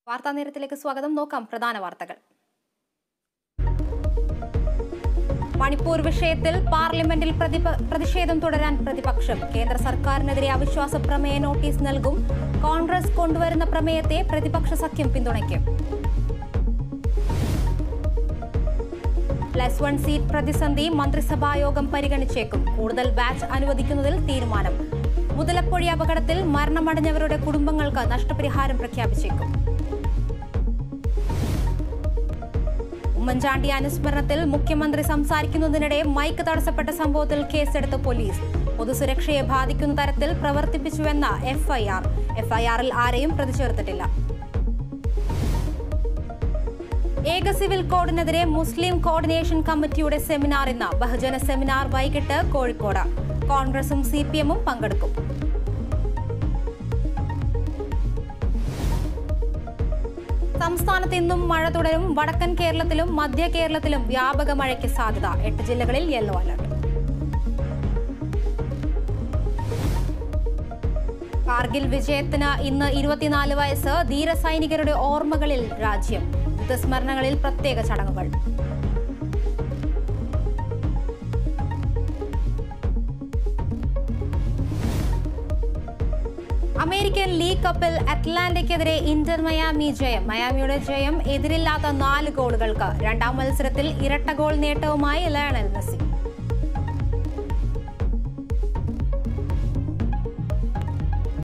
വാർത്താ നേരത്തിലേക്ക് സ്വാഗതം നോക്കാം പ്രധാന വാർത്തകൾ മണിപ്പൂർ വിഷയത്തിൽ പാർലമെന്റിൽ പ്രതിപ- പ്രതിഷേധം തുടരാൻ പ്രതിപക്ഷം കേന്ദ്ര സർക്കാരിനെതിരെ അവിശ്വാസ പ്രമേയ നോട്ടീസ് നൽകും കോൺഗ്രസ് കൊണ്ടുവരുന്ന പ്രമേയത്തെ പ്രതിപക്ഷ സഖ്യം പിന്തുണയ്ക്കും പ്ലസ് വൺ സീറ്റ് പ്രതിസന്ധി മന്ത്രിസഭായോഗം പരിഗണിച്ചേക്കും കൂടുതൽ ബാച്ച് അനുവദിക്കുന്നതിൽ തീരുമാനം മുതലപ്പൊഴി അപകടത്തിൽ മരണമടഞ്ഞവരുടെ കുടുംബങ്ങൾക്ക് നഷ്ടപരിഹാരം പ്രഖ്യാപിച്ചേക്കും ഉമ്മൻചാണ്ടി അനുസ്മരണത്തിൽ മുഖ്യമന്ത്രി സംസാരിക്കുന്നതിനിടെ മൈക്ക് തടസ്സപ്പെട്ട സംഭവത്തിൽ കേസെടുത്ത പോലീസ് പൊതുസുരക്ഷയെ ബാധിക്കുന്ന തരത്തിൽ പ്രവർത്തിപ്പിച്ചുവെന്ന എഫ്ഐആർ എഫ്ഐആറിൽ ആരെയും പ്രതി ചേർത്തിട്ടില്ല ഏക സിവിൽ കോഡിനെതിരെ മുസ്ലിം കോർഡിനേഷൻ കമ്മിറ്റിയുടെ സെമിനാർ ഇന്ന് ബഹുജന സെമിനാർ വൈകിട്ട് കോഴിക്കോട് കോൺഗ്രസും സി പി എമ്മും പങ്കെടുക്കും സംസ്ഥാനത്ത് ഇന്നും മഴ തുടരും വടക്കൻ കേരളത്തിലും മധ്യ കേരളത്തിലും വ്യാപക മഴയ്ക്ക് സാധ്യത എട്ട് ജില്ലകളിൽ യെല്ലോ അലർട്ട് കാർഗിൽ വിജയത്തിന് ഇന്ന് ഇരുപത്തിനാല് വയസ്സ് ധീരസൈനികരുടെ ഓർമ്മകളിൽ രാജ്യം യുദ്ധസ്മരണകളിൽ പ്രത്യേക ചടങ്ങുകൾ അമേരിക്കൻ ലീഗ് കപ്പിൽ അറ്റ്ലാന്റയ്ക്കെതിരെ ഇന്റർ മയാമി ജയം മയാമിയുടെ ജയം എതിരില്ലാത്ത നാല് ഗോളുകൾക്ക് രണ്ടാം മത്സരത്തിൽ ഇരട്ട ഗോൾ നേട്ടവുമായി ലയണൽ മെസ്സി